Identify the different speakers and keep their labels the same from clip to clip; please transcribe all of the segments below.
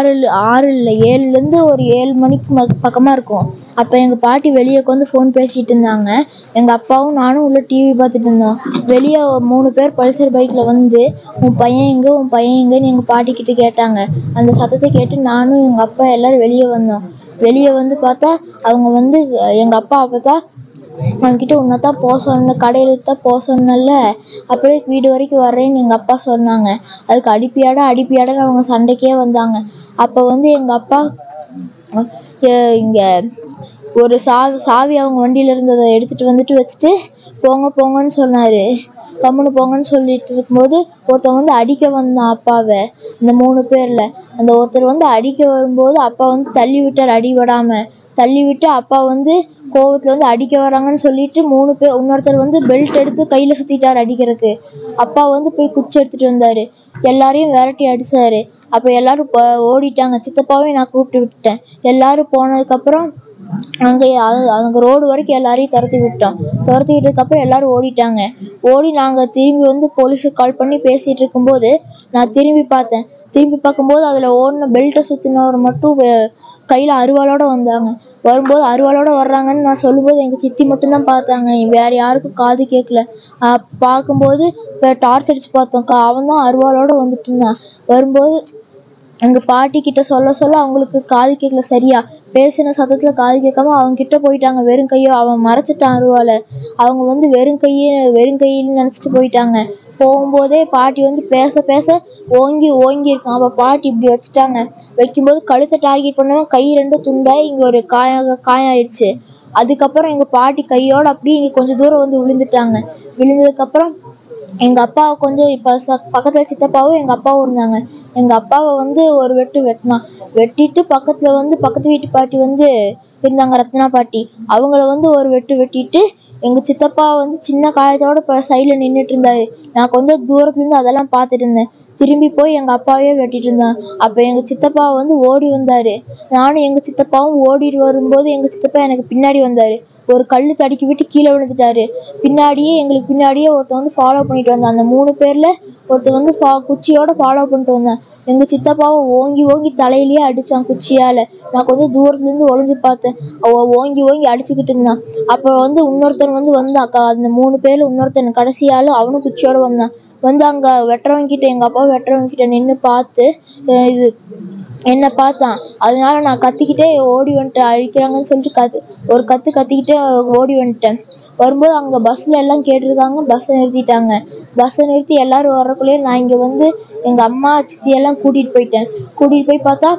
Speaker 1: ஆறு ஆறு இல்லை ஏழுலேருந்து ஒரு ஏழு மணிக்கு ம- பக்கமாக இருக்கும் அப்போ எங்கள் பாட்டி வெளியே உட்காந்து ஃபோன் பேசிகிட்டு இருந்தாங்க எங்கள் அப்பாவும் நானும் உள்ள டிவி பார்த்துட்டு இருந்தோம் வெளியே மூணு பேர் பல்சர் பைக்கில் வந்து உன் பையன் எங்கே உன் பையன் எங்கேன்னு எங்கள் பாட்டி கிட்ட கேட்டாங்க அந்த சத்தத்தை கேட்டு நானும் எங்கள் அப்பா எல்லாரும் வெளியே வந்தோம் வெளியே வந்து பார்த்தா அவங்க வந்து எங்கள் அப்பா அப்போ தான் அவன்கிட்ட உன்னை தான் போக சொன்ன கடையில் தான் போக சொன்னல அப்படியே வீடு வரைக்கும் வர்றேன்னு எங்கள் அப்பா சொன்னாங்க அதுக்கு அடிப்பியாட அடிப்பியாடன்னு அவங்க சண்டைக்கே வந்தாங்க அப்போ வந்து எங்கள் அப்பா இங்கே ஒரு சாவி சாவி அவங்க வண்டியில் இருந்ததை எடுத்துகிட்டு வந்துட்டு வச்சுட்டு போங்க போங்கன்னு சொன்னார் கம்முன்னு போங்கன்னு சொல்லிட்டு இருக்கும்போது ஒருத்தன் வந்து அடிக்க வந்தான் அப்பாவை இந்த மூணு பேரில் அந்த ஒருத்தர் வந்து அடிக்க வரும்போது அப்பா வந்து தள்ளி விட்டார் அடி விடாமல் தள்ளி விட்டு அப்பா வந்து கோவத்துல வந்து அடிக்க வராங்கன்னு சொல்லிட்டு மூணு பேர் இன்னொருத்தர் வந்து பெல்ட் எடுத்து கையில சுத்திட்டாரு அடிக்கிறதுக்கு அப்பா வந்து போய் குச்சி எடுத்துட்டு வந்தாரு எல்லாரையும் விரட்டி அடிச்சாரு அப்ப எல்லாரும் ப- ஓடிட்டாங்க சித்தப்பாவையும் நான் கூப்பிட்டு விட்டுட்டேன் எல்லாரும் போனதுக்கு அப்புறம் அங்கே அ- அங்க ரோடு வரைக்கும் எல்லாரையும் துரத்தி விட்டோம் துரத்தி விட்டதுக்கப்புறம் எல்லாரும் ஓடிட்டாங்க ஓடி நாங்கள் திரும்பி வந்து போலீஸுக்கு கால் பண்ணி பேசிட்டு இருக்கும்போது நான் திரும்பி பார்த்தேன் திரும்பி பார்க்கும்போது அதில் ஓடின பெல்ட்டை சுற்றினவர் மட்டும் வெ- கையில் அருவாளோட வந்தாங்க வரும்போது அருவாளோட வர்றாங்கன்னு நான் சொல்லும்போது எங்கள் சித்தி மட்டும்தான் பார்த்தாங்க வேற யாருக்கும் காது கேட்கல அஹ் பார்க்கும்போது டார்ச் அடிச்சு பார்த்தோம் கா அவன் தான் அருவாளோட வந்துட்டு இருந்தான் வரும்போது எங்க பாட்டி கிட்ட சொல்ல சொல்ல அவங்களுக்கு காது கேட்கல சரியா பேசின சத்தத்துல காது கேட்காம அவங்க கிட்ட போயிட்டாங்க வெறும் கையோ அவன் மறைச்சிட்டான் அருவால அவங்க வந்து வெறும் கையே வெறும் கையின்னு நினைச்சிட்டு போயிட்டாங்க போகும்போதே பாட்டி வந்து பேச பேச ஓங்கி ஓங்கி இருக்கான் அப்ப பாட்டி இப்படி வச்சுட்டாங்க வைக்கும்போது கழுத்தை டார்கெட் பண்ணவன் கை ரெண்டும் துண்டாய் இங்க ஒரு காய காயாயிடுச்சு அதுக்கப்புறம் எங்க பாட்டி கையோட அப்படியே இங்க கொஞ்சம் தூரம் வந்து விழுந்துட்டாங்க விழுந்ததுக்கு அப்புறம் எங்க அப்பா கொஞ்சம் இப்ப ச- பக்கத்துல சித்தப்பாவும் எங்க அப்பாவும் இருந்தாங்க எங்க அப்பாவை வந்து ஒரு வெட்டு வெட்டினான் வெட்டிட்டு பக்கத்துல வந்து பக்கத்து வீட்டு பாட்டி வந்து இருந்தாங்க ரத்னா பாட்டி அவங்கள வந்து ஒரு வெட்டு வெட்டிட்டு எங்க சித்தப்பா வந்து சின்ன காயத்தோட இப்போ சைடில் நின்றுட்டு இருந்தாரு நான் கொஞ்சம் தூரத்துல இருந்து அதெல்லாம் பார்த்துட்டு இருந்தேன் திரும்பி போய் எங்க அப்பாவே வெட்டிட்டு இருந்தான் அப்ப எங்க சித்தப்பா வந்து ஓடி வந்தாரு நானும் எங்க சித்தப்பாவும் ஓடிட்டு வரும்போது எங்க சித்தப்பா எனக்கு பின்னாடி வந்தாரு ஒரு கல்லு தடுக்கி விட்டு கீழே விழுந்துட்டாரு பின்னாடியே எங்களுக்கு பின்னாடியே ஒருத்தன் வந்து ஃபாலோ பண்ணிட்டு வந்தான் அந்த மூணு பேர்ல ஒருத்தன் வந்து ஃபா- குச்சியோட ஃபாலோ பண்ணிட்டு வந்தான் எங்க சித்தப்பாவை ஓங்கி ஓங்கி தலையிலேயே அடிச்சான் குச்சியால நான் கொஞ்சம் தூரத்துல இருந்து ஒளிஞ்சு பார்த்தேன் அவ ஓங்கி ஓங்கி அடிச்சுக்கிட்டு இருந்தான் அப்புறம் வந்து இன்னொருத்தன் வந்து வந்தான் அக்கா அந்த மூணு பேர்ல இன்னொருத்தன் கடைசி ஆளு அவனும் குச்சியோட வந்தான் வந்து அங்க வெட்டுறவங்க கிட்ட எங்க அப்பா வெட்டுறவங்க கிட்ட நின்னு பார்த்து அஹ் இது என்ன பார்த்தான் அதனால நான் கத்திக்கிட்டே ஓடி வந்துட்டேன் அழிக்கிறாங்கன்னு சொல்லிட்டு கத்து ஒரு கத்து கத்திக்கிட்டே ஓடி வந்துட்டேன் வரும்போது அங்கே பஸ்ஸில் எல்லாம் கேட்டிருக்காங்க பஸ்ஸை நிறுத்திட்டாங்க பஸ்ஸை நிறுத்தி எல்லாரும் வரக்குள்ளேயே நான் இங்கே வந்து எங்கள் அம்மா சித்தி எல்லாம் கூட்டிகிட்டு போயிட்டேன் கூட்டிகிட்டு போய் பார்த்தா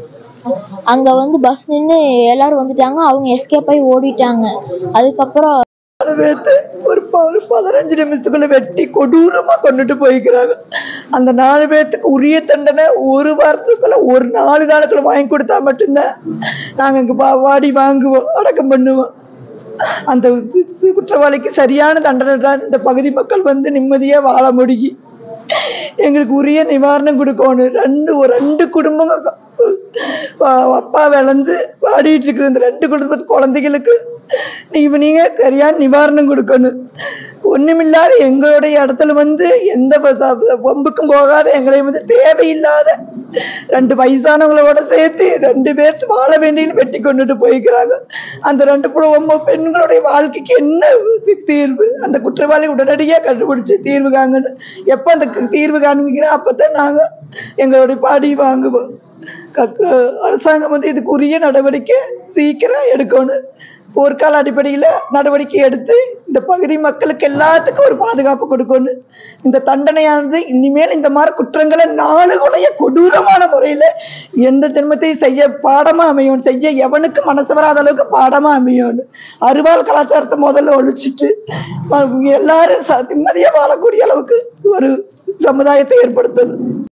Speaker 1: அங்கே வந்து பஸ் நின்று எல்லாரும் வந்துட்டாங்க அவங்க எஸ்கேப் ஆகி ஓடிட்டாங்க அதுக்கப்புறம்
Speaker 2: நாலு பேர்த்து ஒரு ப- ஒரு பதினஞ்சு நிமிஷத்துக்குள்ள வெட்டி கொடூரமா கொண்டுட்டு போய்க்கிறாங்க அந்த நாலு பேர்த்துக்கு உரிய தண்டனை ஒரு வாரத்துக்குள்ள ஒரு நாலு நாளுக்குள்ள வாங்கி கொடுத்தா மட்டும்தான் நாங்க இங்க பா- வாடி வாங்குவோம் அடக்கம் பண்ணுவோம் அந்த கு- கு- குற்றவாளிக்கு சரியான தண்டனை தான் இந்த பகுதி மக்கள் வந்து நிம்மதியா வாழ முடியும் எங்களுக்கு உரிய நிவாரணம் கொடுக்கணும் ரெண்டு ஒரு ரெண்டு குடும்பம் வா- அப்பா விளந்து வாடிட்டு இருக்கிற இந்த ரெண்டு குடும்பத்து குழந்தைகளுக்கு நீங்க நீங்க சரியான நிவாரணம் கொடுக்கணும் ஒண்ணுமில்லாத எங்களுடைய இடத்துல வந்து எந்த ப- ச- வம்புக்கும் போகாத எங்களை வந்து தேவையில்லாத ரெண்டு வயசானவங்களோட சேர்த்து ரெண்டு பேர்த்து வாழ வேண்டியது வெட்டி கொண்டுட்டு போய்க்கிறாங்க அந்த ரெண்டு குடும்ப பெண்களுடைய வாழ்க்கைக்கு என்ன தி- தீர்வு அந்த குற்றவாளி உடனடியாக கண்டுபிடிச்சு தீர்வு காங்கன்னு எப்போ அந்த கு- தீர்வு காண்பிக்கிறோம் அப்பதான் நாங்க எங்களுடைய பாடி வாங்குவோம் கக்க- அரசாங்கம் வந்து இதுக்குரிய நடவடிக்கை சீக்கிரம் எடுக்கணும் போர்க்கால அடிப்படையில் நடவடிக்கை எடுத்து இந்த பகுதி மக்களுக்கு எல்லாத்துக்கும் ஒரு பாதுகாப்பு கொடுக்கணும் இந்த தண்டனையானது இனிமேல் இந்த மாதிரி குற்றங்களை நாலு கொலைய கொடூரமான முறையில் எந்த ஜென்மத்தையும் செய்ய பாடமா அமையும் செய்ய எவனுக்கு மனசு வராத அளவுக்கு பாடமா அமையும் அறுவாள் கலாச்சாரத்தை முதல்ல ஒழிச்சிட்டு அஹ் எல்லாரும் ச- நிம்மதியா வாழக்கூடிய அளவுக்கு ஒரு சமுதாயத்தை ஏற்படுத்தணும்